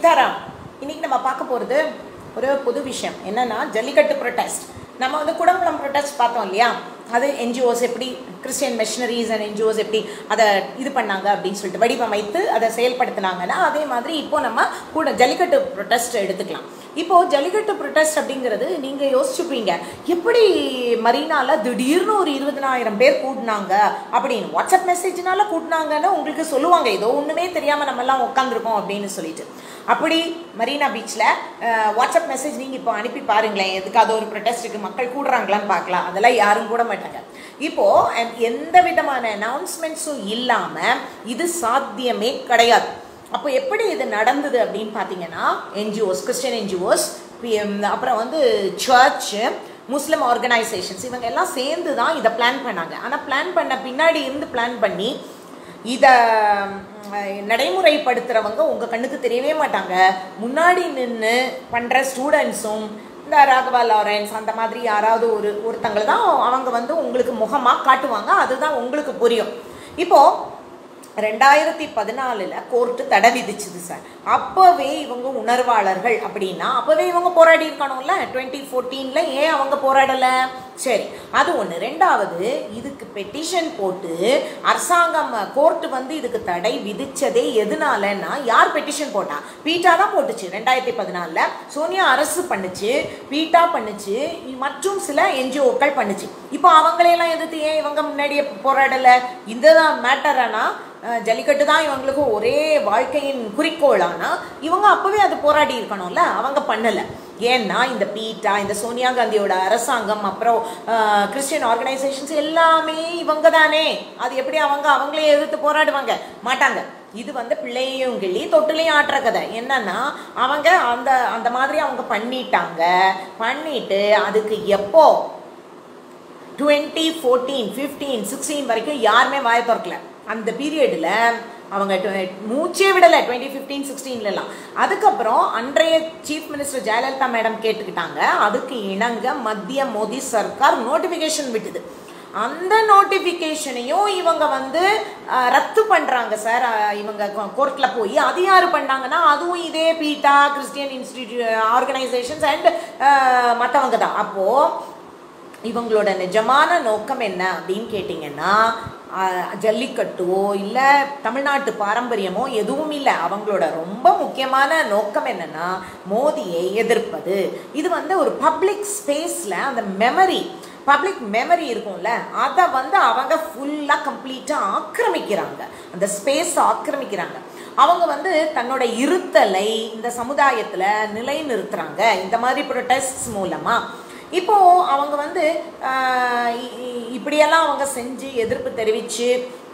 நமஸ்காரம் இன்னைக்கு நம்ம பார்க்க போகிறது ஒரு புது விஷயம் என்னன்னா ஜல்லிக்கட்டு ப்ரொட்டஸ்ட் நம்ம வந்து குடங்குளம் ப்ரொட்டஸ்ட் பார்த்தோம் இல்லையா அது என்ஜிஓஸ் எப்படி கிறிஸ்டியன் மிஷனரிஸ் அண்ட் என்ஜிஓஸ் எப்படி அதை இது பண்ணாங்க அப்படின்னு சொல்லிட்டு வடிவமைத்து அதை செயல்படுத்தினாங்கன்னா அதே மாதிரி இப்போ நம்ம கூட ஜல்லிக்கட்டு ப்ரொட்டஸ்ட் எடுத்துக்கலாம் இப்போ ஜல்லிக்கட்டு ப்ரொட்டஸ்ட் அப்படிங்கிறது நீங்க யோசிச்சுப்பீங்க எப்படி மரீனால திடீர்னு ஒரு இருபதனாயிரம் பேர் கூட்டினாங்க அப்படின்னு வாட்ஸ்அப் மெசேஜ்னால கூட்டினாங்கன்னு உங்களுக்கு சொல்லுவாங்க ஏதோ ஒண்ணுமே தெரியாம நம்ம எல்லாம் உட்காந்துருக்கோம் அப்படின்னு சொல்லிட்டு அப்படி மரீனா பீச்சில் வாட்ஸ்அப் மெசேஜ் நீங்கள் இப்போ அனுப்பி பாருங்களேன் எதுக்காவது ஒரு ப்ரொட்டஸ்ட்டுக்கு மக்கள் கூடுறாங்களான்னு பார்க்கலாம் அதெல்லாம் யாரும் கூட மாட்டாங்க இப்போ and எந்த விதமான அனௌன்ஸ்மெண்ட்ஸும் இல்லாமல் இது சாத்தியமே கிடையாது அப்போ எப்படி இது நடந்தது அப்படின்னு பார்த்தீங்கன்னா என்ஜிஓஸ் கிறிஸ்டியன் என்ஜிஓஸ் அப்புறம் வந்து சர்ச்சு முஸ்லிம் ஆர்கனைசேஷன்ஸ் இவங்க எல்லாம் சேர்ந்து தான் இதை பிளான் பண்ணாங்க ஆனால் பிளான் பண்ண பின்னாடி இருந்து பிளான் பண்ணி இதை நடைமுறைப்படுத்துகிறவங்க உங்கள் கண்ணுக்கு தெரியவே மாட்டாங்க முன்னாடி நின்று பண்ணுற ஸ்டூடெண்ட்ஸும் இந்த ராகவா லாரன்ஸ் அந்த மாதிரி யாராவது ஒரு ஒருத்தங்களை தான் அவங்க வந்து உங்களுக்கு முகமாக காட்டுவாங்க அதுதான் உங்களுக்கு புரியும் இப்போது ரெண்டாயிரத்தி பதினாலில் கோர்ட்டு தடை விதிச்சுது சார் அப்போவே இவங்க உணர்வாளர்கள் அப்படின்னா அப்போவே இவங்க போராடி இருக்கணும்ல டுவெண்ட்டி ஃபோர்டீனில் ஏன் அவங்க போராடலை சரி அது ஒன்று ரெண்டாவது இதுக்கு பெட்டிஷன் போட்டு அரசாங்கம் கோர்ட்டு வந்து இதுக்கு தடை விதிச்சதே எதனாலன்னா யார் பெட்டிஷன் போட்டா பீட்டா தான் போட்டுச்சு ரெண்டாயிரத்தி பதினாலில் சோனியா அரசு பண்ணுச்சு பீட்டா பண்ணுச்சு மற்றும் சில என்ஜிஓக்கள் பண்ணுச்சு இப்போ அவங்களையெல்லாம் எதிர்த்து ஏன் இவங்க முன்னாடியே போராடலை இந்த மேட்டரானா ஜல்லிக்கட்டு தான் இவங்களுக்கு ஒரே வாழ்க்கையின் குறிக்கோள் ஆனால் இவங்க அப்போவே அது போராடி இருக்கணும்ல அவங்க பண்ணலை ஏன்னா இந்த பீட்டா இந்த சோனியா காந்தியோட அரசாங்கம் அப்புறம் கிறிஸ்டியன் ஆர்கனைசேஷன்ஸ் எல்லாமே இவங்க தானே அது எப்படி அவங்க அவங்களே எதிர்த்து போராடுவாங்க மாட்டாங்க இது வந்து பிள்ளையும் கிள்ளி தொட்டிலையும் ஆட்டுற கதை என்னன்னா அவங்க அந்த அந்த மாதிரி அவங்க பண்ணிட்டாங்க பண்ணிட்டு அதுக்கு எப்போ டுவெண்ட்டி ஃபோர்டீன் ஃபிஃப்டீன் சிக்ஸ்டீன் வரைக்கும் யாருமே வாய திறக்கல அந்த பீரியடில் அவங்க மூச்சே விடலை டுவெண்ட்டி ஃபிஃப்டீன் சிக்ஸ்டீன்லலாம் அதுக்கப்புறம் அன்றைய சீஃப் மினிஸ்டர் ஜெயலலிதா மேடம் கேட்டுக்கிட்டாங்க அதுக்கு இணங்க மத்திய மோடி சர்க்கார் நோட்டிஃபிகேஷன் விட்டுது அந்த நோட்டிஃபிகேஷனையும் இவங்க வந்து ரத்து பண்ணுறாங்க சார் இவங்க கோர்ட்டில் போய் அது யார் பண்ணாங்கன்னா அதுவும் இதே PETA Christian institute organisations and மற்றவங்க தான் அப்போது இவங்களோட நிஜமான நோக்கம் என்ன அப்படின்னு கேட்டிங்கன்னா ஜல்லிக்கட்டோ இல்லை தமிழ்நாட்டு பாரம்பரியமோ எதுவும் இல்லை அவங்களோட ரொம்ப முக்கியமான நோக்கம் என்னன்னா மோதியை எதிர்ப்பது இது வந்து ஒரு பப்ளிக் ஸ்பேஸில் அந்த மெமரி பப்ளிக் மெமரி இருக்கும்ல அதை வந்து அவங்க ஃபுல்லாக கம்ப்ளீட்டாக ஆக்கிரமிக்கிறாங்க அந்த ஸ்பேஸை ஆக்கிரமிக்கிறாங்க அவங்க வந்து தன்னோட இருத்தலை இந்த சமுதாயத்தில் நிலைநிறுத்துறாங்க இந்த மாதிரி ப்ரொட்டஸ்ட் மூலமாக இப்போ அவங்க வந்து இப்படியெல்லாம் அவங்க செஞ்சு எதிர்ப்பு தெரிவித்து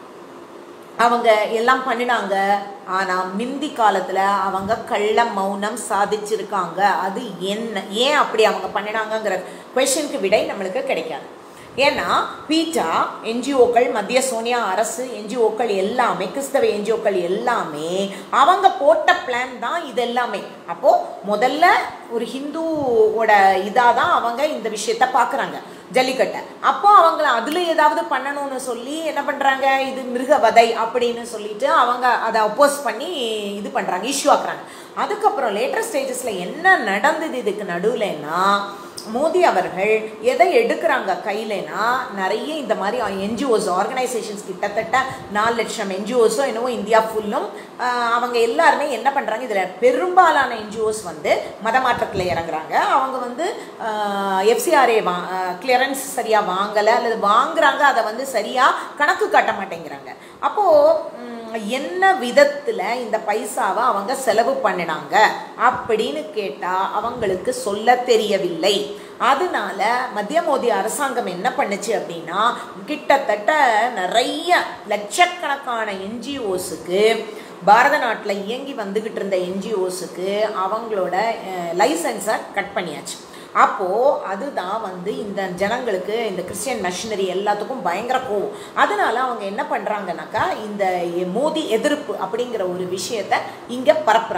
அவங்க எல்லாம் பண்ணினாங்க ஆனால் மிந்தி காலத்தில் அவங்க கள்ள மௌனம் சாதிச்சிருக்காங்க அது என்ன ஏன் அப்படி அவங்க பண்ணினாங்கங்கிற கொஷனுக்கு விடை நம்மளுக்கு கிடைக்காது ஏன்னா பீட்டா என்ஜிஓக்கள் மத்திய சோனியா அரசு என்ஜிஓக்கள் எல்லாமே கிறிஸ்தவ என்ஜிஓக்கள் எல்லாமே அவங்க போட்ட பிளான் தான் இது எல்லாமே அப்போது முதல்ல ஒரு ஹிந்துவோட இதாக தான் அவங்க இந்த விஷயத்த பார்க்குறாங்க ஜல்லிக்கட்டை அப்போ அவங்கள அதில் ஏதாவது பண்ணணும்னு சொல்லி என்ன பண்ணுறாங்க இது மிருகவதை அப்படின்னு சொல்லிட்டு அவங்க அதை அப்போஸ் பண்ணி இது பண்ணுறாங்க இஷ்யூ ஆக்குறாங்க அதுக்கப்புறம் லேட்டர் ஸ்டேஜஸில் என்ன நடந்தது இதுக்கு நடுவில்னா மோடி அவர்கள் எதை எடுக்கிறாங்க கையிலனா நிறைய இந்த மாதிரி என்ஜிஓஸ் ஆர்கனைசேஷன்ஸ் கிட்டத்தட்ட நாலு லட்சம் என்ஜிஓஸும் என்னவோ இந்தியா ஃபுல்லும் அவங்க எல்லாருமே என்ன பண்ணுறாங்க இதில் பெரும்பாலான என்ஜிஓஸ் வந்து மதமாற்றத்தில் இறங்குறாங்க அவங்க வந்து எஃப்சிஆர்ஏ வா கிளியரன்ஸ் சரியாக வாங்கலை அல்லது வாங்குறாங்க அதை வந்து சரியாக கணக்கு காட்ட மாட்டேங்கிறாங்க அப்போது என்ன விதத்தில் இந்த பைசாவை அவங்க செலவு பண்ணினாங்க அப்படின்னு கேட்டால் அவங்களுக்கு சொல்ல தெரியவில்லை அதனால மத்திய மோடி அரசாங்கம் என்ன பண்ணுச்சு அப்படின்னா கிட்டத்தட்ட நிறைய லட்சக்கணக்கான என்ஜிஓஸுக்கு பாரத நாட்டில் இயங்கி வந்துக்கிட்டு இருந்த என்ஜிஓஸுக்கு அவங்களோட லைசன்ஸை கட் பண்ணியாச்சு அப்போது அதுதான் வந்து இந்த ஜனங்களுக்கு இந்த கிறிஸ்டியன் மிஷினரி எல்லாத்துக்கும் பயங்கர கோவம் அதனால அவங்க என்ன பண்ணுறாங்கனாக்கா இந்த மோதி எதிர்ப்பு அப்படிங்கிற ஒரு விஷயத்த இங்கே பரப்புகிறாங்க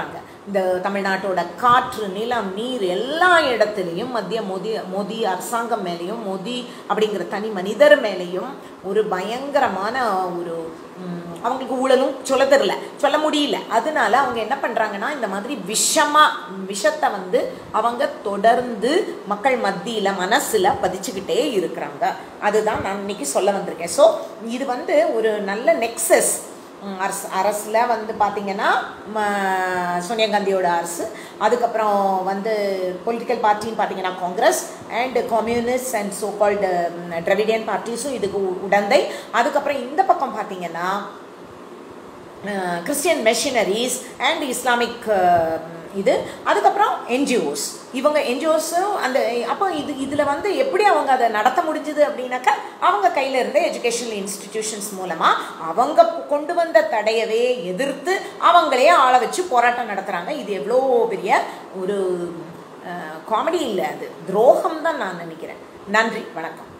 இந்த தமிழ்நாட்டோட காற்று நிலம் நீர் எல்லா இடத்துலையும் மத்திய மோதி மோடி அரசாங்கம் மேலேயும் மோடி அப்படிங்கிற தனி மனிதர் மேலேயும் ஒரு பயங்கரமான ஒரு ம், அவங்களுக்கு ஊழலும் சொல்ல தெரில சொல்ல முடியல அதனால அவங்க என்ன பண்ணுறாங்கன்னா இந்த மாதிரி விஷமாக விஷத்தை வந்து அவங்க தொடர்ந்து மக்கள் மத்தியில் மனசில் பதிச்சுக்கிட்டே இருக்கிறாங்க அதுதான் நான் இன்னைக்கு சொல்ல வந்திருக்கேன் ஸோ இது வந்து ஒரு நல்ல நெக்ஸஸ் ம், அரசு அரசில் வந்து பார்த்திங்கன்னா ம- சோனியா காந்தியோட அரசு அதுக்கப்புறம் வந்து பொலிட்டிக்கல் பார்ட்டின்னு பார்த்தீங்கன்னா Congress and communist and so called Dravidian பார்ட்டிஸும் இதுக்கு உ- உடந்தை அதுக்கப்புறம் இந்த பக்கம் பார்த்தீங்கன்னா கிறிஸ்டியன் மெஷினரிஸ் அண்ட் இஸ்லாமிக் இது அதுக்கப்புறம் என்ஜிஓஸ் இவங்க என்ஜிஓஸும் அந்த அப்போ இது இதில் வந்து எப்படி அவங்க அதை நடத்த முடிஞ்சுது அப்படின்னாக்கா அவங்க கையில் இருந்த எஜுகேஷனல் இன்ஸ்டிடியூஷன்ஸ் மூலமாக அவங்க கொண்டு வந்த தடையவே எதிர்த்து அவங்களே ஆளை வச்சு போராட்டம் நடத்துகிறாங்க இது எவ்வளோ பெரிய ஒரு காமெடி இல்லை அது துரோகம் தான் நான் நினைக்கிறேன் நன்றி வணக்கம்